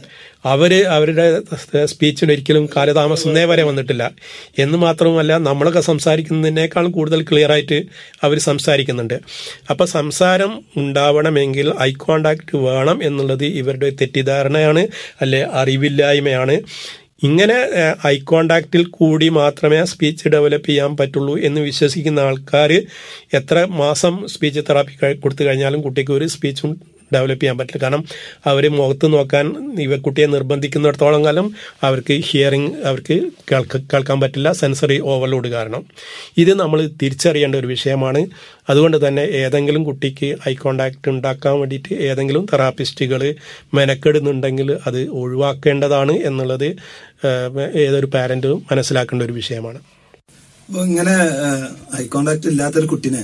അവര് അവരുടെ സ്പീച്ചിന് ഒരിക്കലും കാലതാമസം ഇന്നേ വരെ വന്നിട്ടില്ല എന്ന് മാത്രമല്ല നമ്മളൊക്കെ സംസാരിക്കുന്നതിനേക്കാൾ കൂടുതൽ ക്ലിയർ ആയിട്ട് അവർ സംസാരിക്കുന്നുണ്ട് അപ്പൊ സംസാരം ഉണ്ടാവണമെങ്കിൽ ഐ കോണ്ടാക്ട് വേണം എന്നുള്ളത് ഇവരുടെ തെറ്റിദ്ധാരണയാണ് അല്ലെ അറിവില്ലായ്മയാണ് ഇങ്ങനെ ഐ കോണ്ടാക്റ്റിൽ കൂടി മാത്രമേ സ്പീച്ച് ഡെവലപ്പ് ചെയ്യാൻ പറ്റുള്ളൂ എന്ന് വിശ്വസിക്കുന്ന ആൾക്കാർ എത്ര മാസം സ്പീച്ച് തെറാപ്പി കഴി- കൊടുത്തു കഴിഞ്ഞാലും കുട്ടിക്ക് ഒരു സ്പീച്ചും ഡെവലപ്പ് ചെയ്യാൻ പറ്റില്ല കാരണം അവർ മുഖത്ത് നോക്കാൻ ഇവ കുട്ടിയെ നിർബന്ധിക്കുന്നിടത്തോളം കാലം അവർക്ക് ഹിയറിംഗ് അവർക്ക് കേൾക്ക കേൾക്കാൻ പറ്റില്ല സെൻസറി ഓവർലോഡ് കാരണം ഇത് നമ്മൾ തിരിച്ചറിയേണ്ട ഒരു വിഷയമാണ് അതുകൊണ്ട് തന്നെ ഏതെങ്കിലും കുട്ടിക്ക് ഐ കോണ്ടാക്ട് ഉണ്ടാക്കാൻ വേണ്ടിയിട്ട് ഏതെങ്കിലും തെറാപ്പിസ്റ്റുകൾ മെനക്കെടുന്നുണ്ടെങ്കിൽ അത് ഒഴിവാക്കേണ്ടതാണ് എന്നുള്ളത് ഏഹ്, ഏതൊരു പാരന്റും മനസ്സിലാക്കേണ്ട ഒരു വിഷയമാണ് അപ്പൊ ഇങ്ങനെ ഐ കോണ്ടാക്ട് ഇല്ലാത്തൊരു കുട്ടിനെ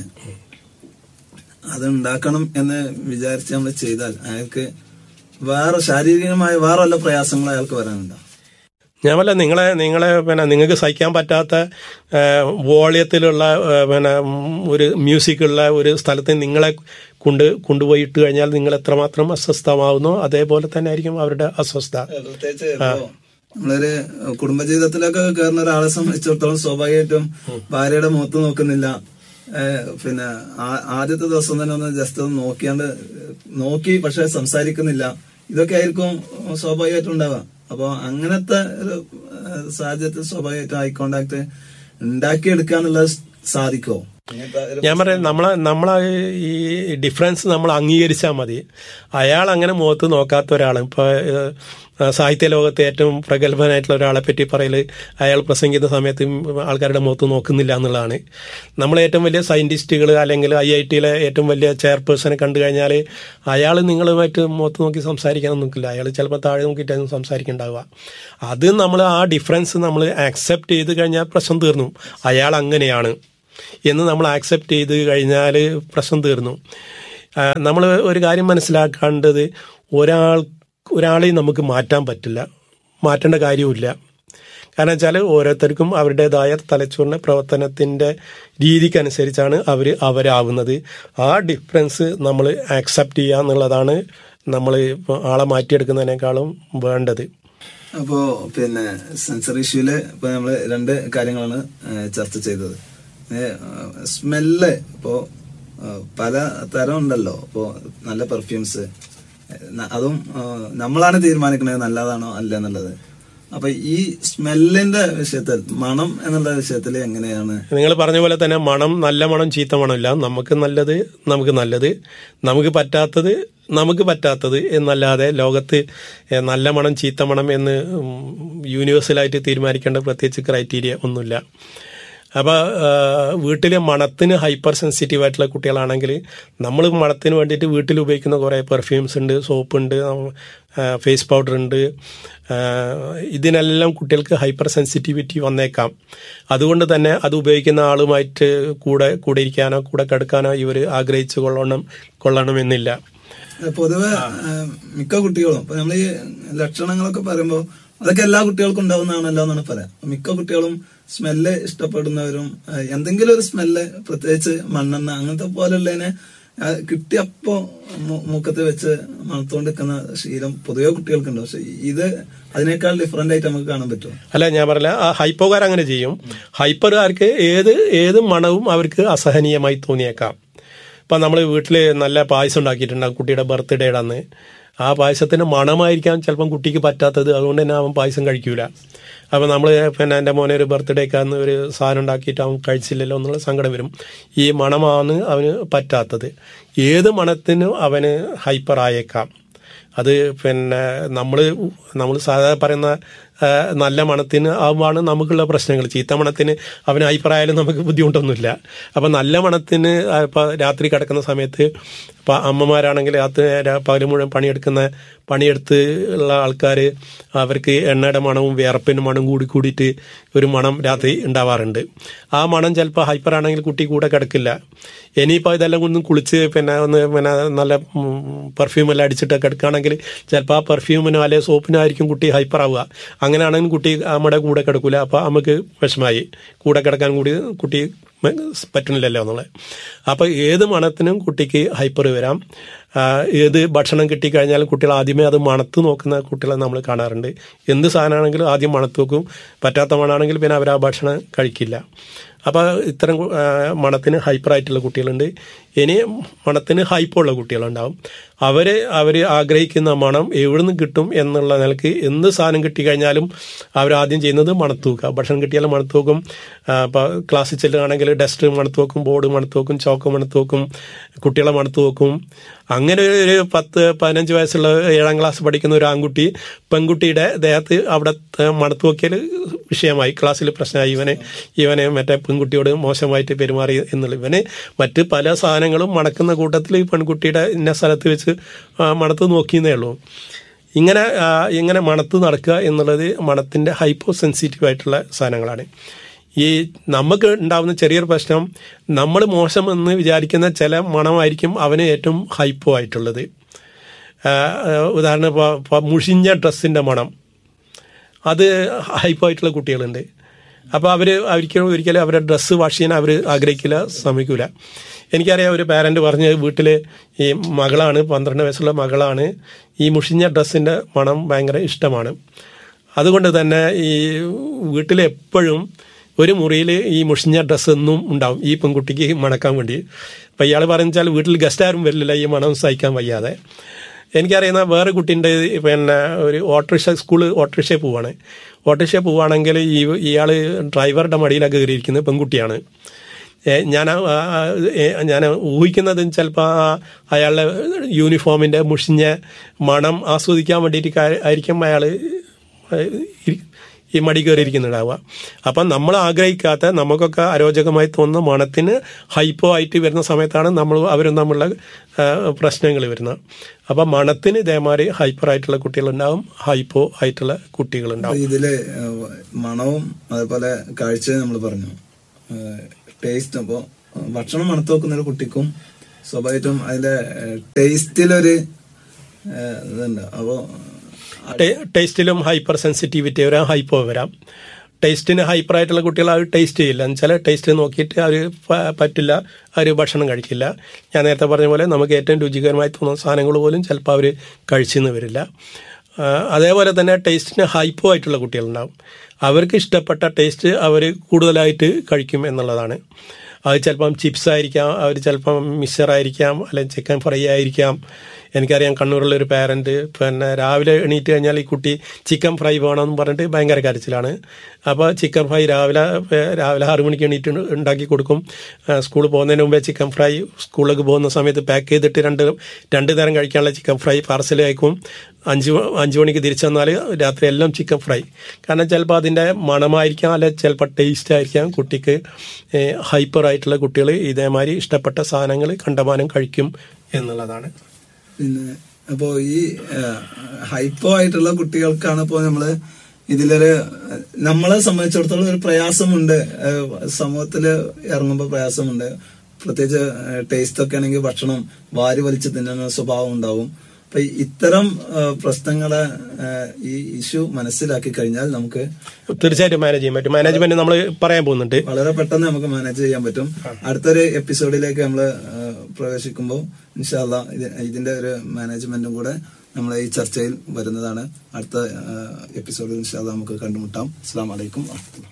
അത് ഉണ്ടാക്കണം എന്ന് വിചാരിച്ച് നമ്മൾ ചെയ്താൽ അയാൾക്ക് വേറെ ശാരീരികമായ വേറെ വല്ല പ്രയാസങ്ങൾ അയാൾക്ക് വരാനുണ്ടോ ഞാൻ വല്ല നിങ്ങളെ നിങ്ങളെ പിന്നെ നിങ്ങൾക്ക് സഹിക്കാൻ പറ്റാത്ത വോളിയത്തിലുള്ള പിന്നെ ഉം, ഒരു മ്യൂസിക്കുള്ള ഒരു സ്ഥലത്ത് നിങ്ങളെ കൊണ്ട് കൊണ്ടുപോയി ഇട്ട് കഴിഞ്ഞാൽ നിങ്ങൾ എത്രമാത്രം അസ്വസ്ഥമാവുന്നോ അതേപോലെ തന്നെ ആയിരിക്കും അവരുടെ അസ്വസ്ഥത പ്രത്യേകിച്ച് ഇപ്പോ നമ്മളൊരു കുടുംബജീവിതത്തിലൊക്കെ കയറുന്ന ഒരാളെ സംബന്ധിച്ചിടത്തോളം സ്വാഭാവികമായിട്ടും ഭാര്യയുടെ മുഖത്ത് നോക്കുന്നില്ല ഏഹ് പിന്നെ ആ- ആദ്യത്തെ ദിവസം തന്നെ ഒന്ന് ജസ്റ്റ് ഒന്ന് നോക്കിയാണ്ട് നോക്കി പക്ഷെ സംസാരിക്കുന്നില്ല ഇതൊക്കെ ആയിരിക്കും സ്വാഭാവികമായിട്ടും ഉണ്ടാവുക അപ്പൊ അങ്ങനത്തെ ഒരു ഏഹ് സാഹചര്യത്തിൽ സ്വാഭാവികമായിട്ടും ഐ കോണ്ടാക്ട് ഉണ്ടാക്കിയെടുക്കുക എന്നുള്ളത് സാധിക്കുമോ ഇങ്ങനത്തെ ഒരു ഞാൻ പറയാം നമ്മളെ നമ്മളെ ഈ ഡിഫറൻസ് നമ്മൾ അംഗീകരിച്ചാൽ മതി അയാൾ അങ്ങനെ മുഖത്ത് നോക്കാത്ത ഒരാൾ ഇപ്പോൾ സാഹിത്യ ലോകത്തെ ഏറ്റവും പ്രഗത്ഭനായിട്ടുള്ള ഒരാളെ പറ്റി പറയൽ അയാൾ പ്രസംഗിക്കുന്ന സമയത്ത് ആൾക്കാരുടെ മുഖത്ത് നോക്കുന്നില്ല എന്നുള്ളതാണ് നമ്മൾ ഏറ്റവും വലിയ സയന്റിസ്റ്റുകൾ അല്ലെങ്കിൽ ഐ ഐ ടിയിലെ ഏറ്റവും വലിയ ചെയർപേഴ്സണെ കണ്ടു കഴിഞ്ഞാൽ അയാൾ നിങ്ങളുമായിട്ട് മുഖത്ത് നോക്കി സംസാരിക്കാനൊന്നും നിൽക്കില്ല അയാൾ ചിലപ്പോൾ താഴെ നോക്കിയിട്ടായിരുന്നു സംസാരിക്കുന്നുണ്ടാവുക അത് നമ്മൾ ആ ഡിഫറൻസ് നമ്മൾ ആക്സെപ്റ്റ് ചെയ്ത് കഴിഞ്ഞാൽ പ്രശ്നം തീർന്നു അയാൾ അങ്ങനെയാണ് എന്ന് നമ്മൾ ആക്സെപ്റ്റ് ചെയ്ത് കഴിഞ്ഞാൽ പ്രശ്നം തീർന്നു നമ്മൾ ഒരു കാര്യം മനസ്സിലാക്കേണ്ടത് ഒരാൾ ഒരാളെയും നമുക്ക് മാറ്റാൻ പറ്റില്ല മാറ്റേണ്ട കാര്യവുമില്ല കാരണം വെച്ചാൽ ഓരോരുത്തർക്കും അവരുടേതായ തലച്ചോറിൻ്റെ പ്രവർത്തനത്തിൻ്റെ രീതിക്കനുസരിച്ചാണ് അവർ അവരാവുന്നത് ആ ഡിഫറൻസ് നമ്മൾ ആക്സെപ്റ്റ് ചെയ്യുക എന്നുള്ളതാണ് നമ്മൾ ആളെ മാറ്റിയെടുക്കുന്നതിനേക്കാളും വേണ്ടത് അപ്പോ പിന്നെ സെൻസർ ഇഷ്യൂല് ഇപ്പൊ നമ്മള് രണ്ട് കാര്യങ്ങളാണ് ഏഹ്, ചർച്ച ചെയ്തത് സ്മെല്ല് ഇപ്പോ ഏഹ്, പല തരം ഉണ്ടല്ലോ ഇപ്പോ നല്ല പെർഫ്യൂംസ് അതും ഏഹ്, നമ്മളാണ് തീരുമാനിക്കുന്നത് നല്ലതാണോ അല്ല എന്നുള്ളത് അപ്പൊ ഈ സ്മെല്ലിന്റെ വിഷയത്തിൽ മണം എന്നുള്ള വിഷയത്തിൽ എങ്ങനെയാണ് നിങ്ങൾ പറഞ്ഞ പോലെ തന്നെ മണം നല്ല മണം ചീത്ത മണമില്ല നമുക്ക് നല്ലത് നമുക്ക് നല്ലത് നമുക്ക് പറ്റാത്തത് നമുക്ക് പറ്റാത്തത് എന്നല്ലാതെ ലോകത്ത് ഏഹ്, നല്ല മണം ചീത്ത മണം എന്ന് യൂണിവേഴ്സലായിട്ട് തീരുമാനിക്കേണ്ട പ്രത്യേകിച്ച് ക്രൈറ്റീരിയ ഒന്നുമില്ല അപ്പോൾ വീട്ടിലെ മണത്തിന് ഹൈപ്പർ സെൻസിറ്റീവ് ആയിട്ടുള്ള കുട്ടികളാണെങ്കിൽ നമ്മൾ മണത്തിന് വേണ്ടിയിട്ട് വീട്ടിൽ ഉപയോഗിക്കുന്ന കുറേ പെർഫ്യൂംസ് ഉണ്ട് സോപ്പ് ഉണ്ട് ഫേസ് പൗഡർ ഉണ്ട് ആ, ഇതിനെല്ലാം കുട്ടികൾക്ക് ഹൈപ്പർ സെൻസിറ്റിവിറ്റി വന്നേക്കാം അതുകൊണ്ട് തന്നെ അത് ഉപയോഗിക്കുന്ന ആളുമായിട്ട് കൂടെ കൂടെ ഇരിക്കാനോ കൂടെ കിടക്കാനോ ഇവർ ആഗ്രഹിച്ചു കൊള്ളണം കൊള്ളണമെന്നില്ല പൊതുവെ ഏഹ്, മിക്ക കുട്ടികളും ഇപ്പൊ നമ്മൾ ഈ ലക്ഷണങ്ങളൊക്കെ പറയുമ്പോൾ അതൊക്കെ എല്ലാ കുട്ടികൾക്കും ഉണ്ടാവുന്നതാണല്ലോ എന്നാണ് പറയാം മിക്ക കുട്ടികളും സ്മെല്ല് ഇഷ്ടപ്പെടുന്നവരും ഏഹ്, എന്തെങ്കിലും ഒരു സ്മെല്ല് പ്രത്യേകിച്ച് മണ്ണെണ്ണ അങ്ങനത്തെ പോലുള്ളതിനെ ഏഹ്, കിട്ടിയപ്പോ മൂ- മൂക്കത്ത് വെച്ച് മണത്തുകൊണ്ട് നിൽക്കുന്ന ശീലം പൊതുവെ കുട്ടികൾക്കുണ്ട് പക്ഷെ ഇത് അതിനേക്കാൾ ഡിഫറെന്റ് ആയിട്ട് നമുക്ക് കാണാൻ പറ്റും അല്ല ഞാൻ പറഞ്ഞില്ല ആ ഹൈപ്പോകാർ അങ്ങനെ ചെയ്യും ഹൈപ്പറുകാർക്ക് ഏത് ഏത് മണവും അവർക്ക് അസഹനീയമായി തോന്നിയേക്കാം ഇപ്പം നമ്മൾ വീട്ടിൽ നല്ല പായസം ഉണ്ടാക്കിയിട്ടുണ്ടാകും കുട്ടിയുടെ ബർത്ത്ഡേയുടെ അന്ന് ആ പായസത്തിന് മണമായിരിക്കാം ചിലപ്പം കുട്ടിക്ക് പറ്റാത്തത് അതുകൊണ്ട് തന്നെ അവൻ പായസം കഴിക്കൂല അപ്പം നമ്മൾ പിന്നെ എൻ്റെ മോനെ ഒരു ബർത്ത്ഡേക്ക് അന്ന് ഒരു സാധനം ഉണ്ടാക്കിയിട്ട് അവൻ കഴിച്ചില്ലല്ലോ എന്നുള്ള സങ്കടം വരും ഈ മണമാണ് അവന് പറ്റാത്തത് ഏത് മണത്തിനും അവന് ഹൈപ്പർ ആയേക്കാം അത് പിന്നെ നമ്മൾ നമ്മൾ സാധാരണ പറയുന്ന ആ, നല്ല മണത്തിന് ആവുമ്പോൾ നമുക്കുള്ള പ്രശ്നങ്ങൾ ചീത്ത മണത്തിന് അവന് അഭിപ്രായാലും നമുക്ക് ബുദ്ധിമുട്ടൊന്നുമില്ല അപ്പം നല്ല മണത്തിന് ഇപ്പം രാത്രി കിടക്കുന്ന സമയത്ത് ഇപ്പം അമ്മമാരാണെങ്കിൽ രാത്രി രാ- പകല് മുഴുവൻ പണിയെടുക്കുന്ന പണിയെടുത്ത് ഉള്ള ആൾക്കാർ അവർക്ക് എണ്ണയുടെ മണവും വിയർപ്പിൻ്റെ മണവും കൂടി കൂടിയിട്ട് ഒരു മണം രാത്രി ഉണ്ടാവാറുണ്ട് ആ മണം ചിലപ്പോൾ ഹൈപ്പർ ആണെങ്കിൽ കുട്ടി കൂടെ കിടക്കില്ല ഇനിയിപ്പോൾ ഇതെല്ലാം ഒന്ന് കുളിച്ച് പിന്നെ ഒന്ന് പിന്നെ നല്ല പെർഫ്യൂം എല്ലാം അടിച്ചിട്ട് കിടക്കുകയാണെങ്കിൽ ചിലപ്പോൾ ആ പെർഫ്യൂമിനോ അല്ലെങ്കിൽ സോപ്പിനോ ആയിരിക്കും കുട്ടി ഹൈപ്പർ ആവുക അങ്ങനെയാണെങ്കിൽ കുട്ടി നമ്മുടെ കൂടെ കിടക്കില്ല അപ്പോൾ നമുക്ക് വിഷമായി കൂടെ കിടക്കാൻ കൂടി കുട്ടി മ- പറ്റുന്നില്ലല്ലോ എന്നുള്ളത് അപ്പോൾ ഏത് മണത്തിനും കുട്ടിക്ക് ഹൈപ്പർ വരാം ആ, ഏത് ഭക്ഷണം കിട്ടിക്കഴിഞ്ഞാലും കുട്ടികൾ ആദ്യമേ അത് മണത്ത് നോക്കുന്ന കുട്ടികളെ നമ്മൾ കാണാറുണ്ട് എന്ത് സാധനമാണെങ്കിലും ആദ്യം മണത്ത് നോക്കും പറ്റാത്ത മണമാണെങ്കിൽ പിന്നെ അവർ ആ ഭക്ഷണം കഴിക്കില്ല അപ്പോൾ ഇത്തരം കു- ആ, മണത്തിന് ഹൈപ്പർ ആയിട്ടുള്ള കുട്ടികളുണ്ട് ഇനി മണത്തിന് ഹൈപ്പുള്ള കുട്ടികളുണ്ടാവും അവർ അവർ ആഗ്രഹിക്കുന്ന മണം എവിടുന്ന് കിട്ടും എന്നുള്ള നിലക്ക് എന്ത് സാധനം കിട്ടിക്കഴിഞ്ഞാലും അവരാദ്യം ചെയ്യുന്നത് മണത്ത് നോക്കുക ഭക്ഷണം കിട്ടിയാലും മണത്ത് നോക്കും ഇപ്പോൾ ക്ലാസ്സിൽ ചെല്ലുകയാണെങ്കിൽ ഡസ്റ്റ് മണത്ത് നോക്കും ബോർഡ് മണത്ത് നോക്കും ചോക്ക് മണത്ത് നോക്കും കുട്ടികളെ മണത്ത് നോക്കും അങ്ങനെ ഒരു- ഒരു പത്ത് പതിനഞ്ച് വയസ്സുള്ള ഏഴാം ക്ലാസ് പഠിക്കുന്ന ഒരു ആൺകുട്ടി പെൺകുട്ടിയുടെ ദേഹത്ത് അവിടെ മണത്ത് നോക്കിയാൽ വിഷയമായി ക്ലാസ്സിൽ പ്രശ്നമായി ഇവനെ ഇവനെ മറ്റേ പെൺകുട്ടിയോട് മോശമായിട്ട് പെരുമാറി എന്നുള്ള ഇവന് മറ്റ് പല സാധനങ്ങളും മണക്കുന്ന കൂട്ടത്തിൽ ഈ പെൺകുട്ടിയുടെ ഇന്ന സ്ഥലത്ത് വെച്ച് ആ, മണത്ത് നോക്കിയെന്നേ ഉള്ളൂ ഇങ്ങനെ ആ, ഇങ്ങനെ മണത്ത് നടക്കുക എന്നുള്ളത് മണത്തിൻ്റെ ഹൈപ്പോ സെൻസിറ്റീവ് ആയിട്ടുള്ള സാധനങ്ങളാണ് ഈ നമുക്ക് ഉണ്ടാകുന്ന ചെറിയൊരു പ്രശ്നം നമ്മൾ മോശമെന്ന് വിചാരിക്കുന്ന ചില മണമായിരിക്കും അവന് ഏറ്റവും ഹൈപ്പോ ആയിട്ടുള്ളത് ആ, ആ, ഉദാഹരണം ഇപ്പോൾ ഇപ്പോൾ മുഷിഞ്ഞ ഡ്രസ്സിൻ്റെ മണം അത് ഹൈപ്പ് ആയിട്ടുള്ള കുട്ടികളുണ്ട് അപ്പോൾ അവർ അവർക്ക് ഒരിക്കലും അവരുടെ ഡ്രസ്സ് വാഷ് ചെയ്യാൻ അവർ ആഗ്രഹിക്കില്ല ശ്രമിക്കില്ല എനിക്കറിയാം ഒരു പാരന്റ് പറഞ്ഞ് വീട്ടിൽ ഈ മകളാണ് പന്ത്രണ്ട് വയസ്സുള്ള മകളാണ് ഈ മുഷിഞ്ഞ ഡ്രസ്സിൻ്റെ മണം ഭയങ്കര ഇഷ്ടമാണ് അതുകൊണ്ട് തന്നെ ഈ വീട്ടിൽ എപ്പോഴും ഒരു മുറിയിൽ ഈ മുഷിഞ്ഞ ഡ്രസ്സ് എന്നും ഉണ്ടാവും ഈ പെൺകുട്ടിക്ക് മണക്കാൻ വേണ്ടി അപ്പം ഇയാൾ പറഞ്ഞാൽ വീട്ടിൽ ഗസ്റ്റ് ആരും വരില്ല ഈ മണം സഹിക്കാൻ വയ്യാതെ എനിക്കറിയുന്ന വേറെ കുട്ടീൻ്റെ പിന്നെ ഒരു ഓട്ടോറിക്ഷ സ്കൂൾ ഓട്ടോറിക്ഷ പോവാണ് ഓട്ടോറിക്ഷ പോവുകയാണെങ്കിൽ ഈ ഇയാൾ ഡ്രൈവറുടെ മടിയിലൊക്കെ കയറിയിരിക്കുന്നത് പെൺകുട്ടിയാണ് ഏ, ഞാൻ ആ- ആ- ഏ, ഞാൻ ഊഹിക്കുന്നത് ചിലപ്പോൾ അയാളുടെ യൂണിഫോമിൻ്റെ മുഷിഞ്ഞ മണം ആസ്വദിക്കാൻ വേണ്ടിയിട്ട് കാ- ആയിരിക്കും അയാൾ ഈ മടി കയറിയിരിക്കുന്നുണ്ടാവുക അപ്പം നമ്മൾ ആഗ്രഹിക്കാത്ത നമുക്കൊക്കെ അരോചകമായി തോന്നുന്ന മണത്തിന് ഹൈപ്പോ ആയിട്ട് വരുന്ന സമയത്താണ് നമ്മൾ അവരും തമ്മിലുള്ള പ്രശ്നങ്ങൾ വരുന്നത് അപ്പം മണത്തിന് ഇതേമാതിരി ഹൈപ്പർ ആയിട്ടുള്ള കുട്ടികളുണ്ടാവും ഹൈപ്പോ ആയിട്ടുള്ള കുട്ടികളുണ്ടാവും അപ്പൊ ഇതില് ഏഹ്, മണവും അതേപോലെ കാഴ്ചയും നമ്മൾ പറഞ്ഞു ടേസ്റ്റ് അപ്പോ ഏഹ്, ഭക്ഷണം മണത്ത് നോക്കുന്ന ഒരു കുട്ടിക്കും സ്വാഭാവികമായിട്ടും അതിന്റെ ടേസ്റ്റിലൊരു ഏഹ്, ഇതുണ്ട് അപ്പോ ടേ- ടേസ്റ്റിലും ഹൈപ്പർ സെൻസിറ്റിവിറ്റി വരാം ഹൈപ്പോ വരാം ടേസ്റ്റിന് ഹൈപ്പർ ആയിട്ടുള്ള കുട്ടികൾ അത് ടേസ്റ്റ് ചെയ്യില്ല എന്നുവെച്ചാൽ ടേസ്റ്റ് നോക്കിയിട്ട് അവർ പറ്റില്ല അവർ ഭക്ഷണം കഴിക്കില്ല ഞാൻ നേരത്തെ പറഞ്ഞ പോലെ നമുക്ക് ഏറ്റവും രുചികരമായി തോന്നുന്ന സാധനങ്ങൾ പോലും ചിലപ്പോൾ അവർ കഴിച്ചെന്ന് വരില്ല ആ, അതേപോലെ തന്നെ ടേസ്റ്റിന് ഹൈപ്പോ ആയിട്ടുള്ള കുട്ടികളുണ്ടാവും അവർക്ക് ഇഷ്ടപ്പെട്ട ടേസ്റ്റ് അവർ കൂടുതലായിട്ട് കഴിക്കും എന്നുള്ളതാണ് അത് ചിലപ്പം ചിപ്സ് ആയിരിക്കാം അവർ ചിലപ്പം മിക്സർ ആയിരിക്കാം അല്ലെങ്കിൽ ചിക്കൻ ഫ്രൈ ആയിരിക്കാം എനിക്കറിയാം കണ്ണൂരിലുള്ള ഒരു പാരന്റ് പിന്നെ രാവിലെ എണീറ്റ് കഴിഞ്ഞാൽ ഈ കുട്ടി ചിക്കൻ ഫ്രൈ വേണമെന്ന് പറഞ്ഞിട്ട് ഭയങ്കര കരച്ചിലാണ് അപ്പോൾ ചിക്കൻ ഫ്രൈ രാവിലെ ഏ, രാവിലെ ആറു മണിക്ക് എണീറ്റ് ഉണ്ടാക്കി കൊടുക്കും സ്കൂളിൽ പോകുന്നതിന് മുമ്പേ ചിക്കൻ ഫ്രൈ സ്കൂളിലേക്ക് പോകുന്ന സമയത്ത് പാക്ക് ചെയ്തിട്ട് രണ്ട് രണ്ട് നേരം കഴിക്കാനുള്ള ചിക്കൻ ഫ്രൈ പാർസൽ അയക്കും അഞ്ച് അഞ്ച് മണിക്ക് തിരിച്ചു വന്നാൽ രാത്രി എല്ലാം ചിക്കൻ ഫ്രൈ കാരണം ചിലപ്പോൾ അതിൻ്റെ മണമായിരിക്കാം അല്ലെ ചിലപ്പോൾ ടേസ്റ്റ് ആയിരിക്കാം കുട്ടിക്ക് ഹൈപ്പർ ആയിട്ടുള്ള കുട്ടികൾ ഇതേമാതിരി ഇഷ്ടപ്പെട്ട സാധനങ്ങൾ കണ്ടമാനം കഴിക്കും എന്നുള്ളതാണ് പിന്നെ അപ്പോ ഈ ഹൈപ്പോ ആയിട്ടുള്ള കുട്ടികൾക്കാണ് ഇപ്പോ നമ്മള് ഇതിലൊരു ഏഹ്, നമ്മളെ സംബന്ധിച്ചിടത്തോളം ഒരു പ്രയാസമുണ്ട് ഏഹ്, സമൂഹത്തില് ഇറങ്ങുമ്പോൾ പ്രയാസമുണ്ട് പ്രത്യേകിച്ച് ടേസ്റ്റ് ഒക്കെ ആണെങ്കിൽ ഭക്ഷണം വാരി വലിച്ച് തിന്നുന്ന സ്വഭാവം ഉണ്ടാവും അപ്പൊ ഈ ഇത്തരം ഏഹ്, പ്രശ്നങ്ങളെ ഏഹ്, ഈ ഇഷ്യൂ മനസ്സിലാക്കി കഴിഞ്ഞാൽ നമുക്ക് തീർച്ചയായിട്ടും മാനേജ് ചെയ്യാൻ പറ്റും മാനേജ്മെന്റ് നമ്മൾ പറയാൻ പോകുന്നുണ്ട് വളരെ പെട്ടെന്ന് നമുക്ക് മാനേജ് ചെയ്യാൻ പറ്റും അടുത്തൊരു എപ്പിസോഡിലേക്ക് നമ്മൾ പ്രവേശിക്കുമ്പോൾ ഇൻഷാല്ല ഇതിന്റെ ഒരു മാനേജ്മെന്റും കൂടെ നമ്മൾ ഈ ചർച്ചയിൽ വരുന്നതാണ് അടുത്ത എപ്പിസോഡിൽ ഇൻഷാല്ല നമുക്ക് കണ്ടുമുട്ടാം അസ്സാം വലൈക്കും വാഹമത്തുള്ള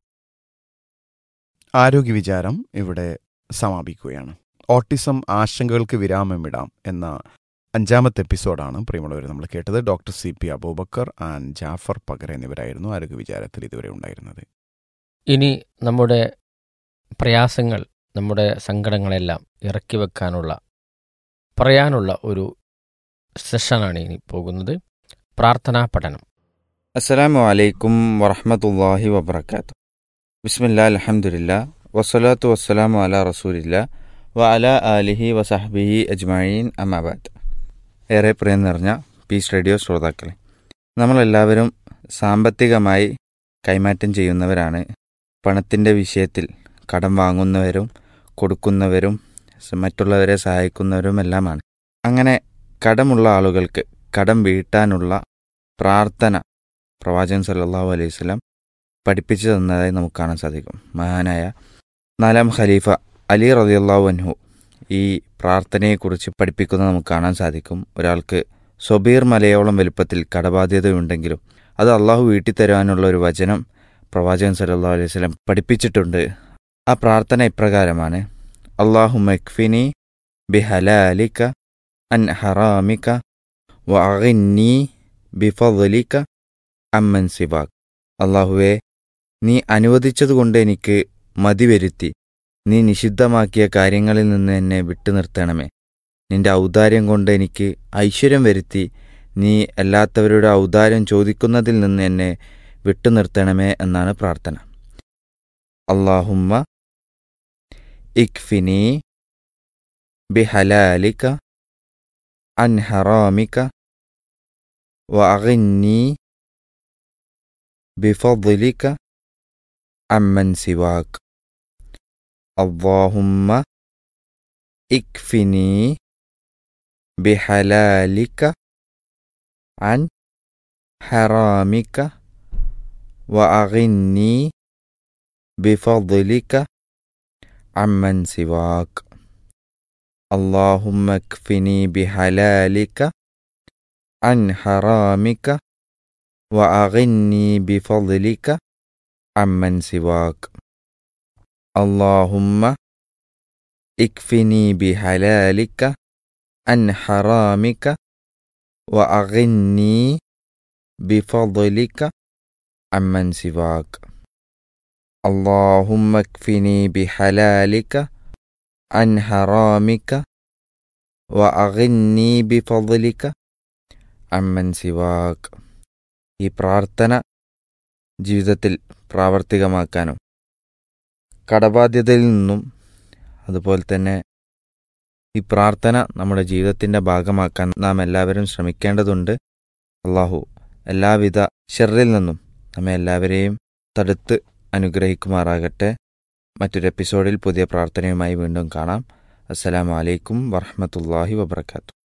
ആരോഗ്യ വിചാരം ഇവിടെ സമാപിക്കുകയാണ് ഓട്ടിസം ആശങ്കകൾക്ക് വിരാമമിടാം എന്ന അഞ്ചാമത്തെ എപ്പിസോഡാണ് പ്രിയമുള്ളവർ നമ്മൾ കേട്ടത് doctor C P Aboobacker and Jafar Pakar എന്നിവരായിരുന്നു ആരോഗ്യ വിചാരത്തിൽ ഇതുവരെ ഉണ്ടായിരുന്നത് ഇനി നമ്മുടെ പ്രയാസങ്ങൾ നമ്മുടെ സങ്കടങ്ങളെല്ലാം ഇറക്കി വെക്കാനുള്ള പറയാനുള്ള ഒരു സെഷനാണ് ഇനി പോകുന്നത് പ്രാർത്ഥനാ പഠനം അസ്സലാമു അലൈക്കും വറഹമത്തല്ലാഹി വബർക്കാത്തു ബിസ്മില്ലാ അൽഹംദുലില്ല വസ്സലാത്തു വസ്സലാമു അല റസൂലില്ല വ അല ആലിഹി വസഹബിഹി അജ്മഈൻ അമാബാദ് ഏറെ പ്രിയം നിറഞ്ഞ പീസ് റേഡിയോ ശ്രോതാക്കളെ നമ്മളെല്ലാവരും സാമ്പത്തികമായി കൈമാറ്റം ചെയ്യുന്നവരാണ് പണത്തിൻ്റെ വിഷയത്തിൽ കടം വാങ്ങുന്നവരും കൊടുക്കുന്നവരും സ- മറ്റുള്ളവരെ സഹായിക്കുന്നവരുമെല്ലാമാണ് അങ്ങനെ കടമുള്ള ആളുകൾക്ക് കടം വീട്ടാനുള്ള പ്രാർത്ഥന പ്രവാചകൻ സല്ലല്ലാഹു അലൈഹി വസല്ലം പഠിപ്പിച്ചു തന്നതായി നമുക്ക് കാണാൻ സാധിക്കും മഹാനായ നാലാം ഖലീഫ അലി റളിയല്ലാഹു അൻഹു ഈ പ്രാർത്ഥനയെക്കുറിച്ച് പഠിപ്പിക്കുന്നത് നമുക്ക് കാണാൻ സാധിക്കും ഒരാൾക്ക് സ്വബീർ മലയോളം വലുപ്പത്തിൽ കടബാധ്യതയുണ്ടെങ്കിലും അത് അള്ളാഹു വീട്ടിത്തരാനുള്ള ഒരു വചനം പ്രവാചകൻ സല്ലല്ലാഹു അലൈഹി വസല്ലം പഠിപ്പിച്ചിട്ടുണ്ട് ആ പ്രാർത്ഥന ഇപ്രകാരമാണ് അള്ളാഹു മക്ഫിനി ബിഹലാലിക അൻ ഹറാമിക വഅഗിന്നി ബിഫളിക അമ്മൻ സിവാക് അള്ളാഹുവെ നീ അനുവദിച്ചതുകൊണ്ട് എനിക്ക് മതി വരുത്തി നീ നിഷിദ്ധമാക്കിയ കാര്യങ്ങളിൽ നിന്ന് എന്നെ വിട്ടുനിർത്തണമേ നിന്റെ ഔദാര്യം കൊണ്ട് എനിക്ക് ഐശ്വര്യം വരുത്തി നീ അല്ലാത്തവരുടെ ഔദാര്യം ചോദിക്കുന്നതിൽ നിന്ന് എന്നെ വിട്ടുനിർത്തണമേ എന്നാണ് പ്രാർത്ഥന അള്ളാഹുമ്മ ഇക്ഫിനി ബിഹലാലിക അൻ ഹറാമിക وأغني بفضلك عمن سواك اللهم اكفني بحلالك عن حرامك وأغني بفضلك عمن سواك اللهم اكفني بحلالك عن حرامك وأغني بفضلك عمن سواك اللهم اكفني بحلالك عن حرامك وأغني بفضلك عمن سواك اللهم اكفني بحلالك عن حرامك وأغني بفضلك عمن سواك ഈ പ്രാർത്ഥന ജീവിതത്തിൽ പ്രാവർത്തികമാക്കാനും കടബാധ്യതയിൽ നിന്നും അതുപോലെ തന്നെ ഈ പ്രാർത്ഥന നമ്മുടെ ജീവിതത്തിൻ്റെ ഭാഗമാക്കാൻ നാം എല്ലാവരും ശ്രമിക്കേണ്ടതുണ്ട് അള്ളാഹു എല്ലാവിധ ഷെറിൽ നിന്നും നമ്മെ എല്ലാവരെയും തടുത്ത് അനുഗ്രഹിക്കുമാറാകട്ടെ മറ്റൊരു എപ്പിസോഡിൽ പുതിയ പ്രാർത്ഥനയുമായി വീണ്ടും കാണാം അസ്സലാമു അലൈക്കും വറഹമത്തല്ലാഹി വബർക്കാത്തു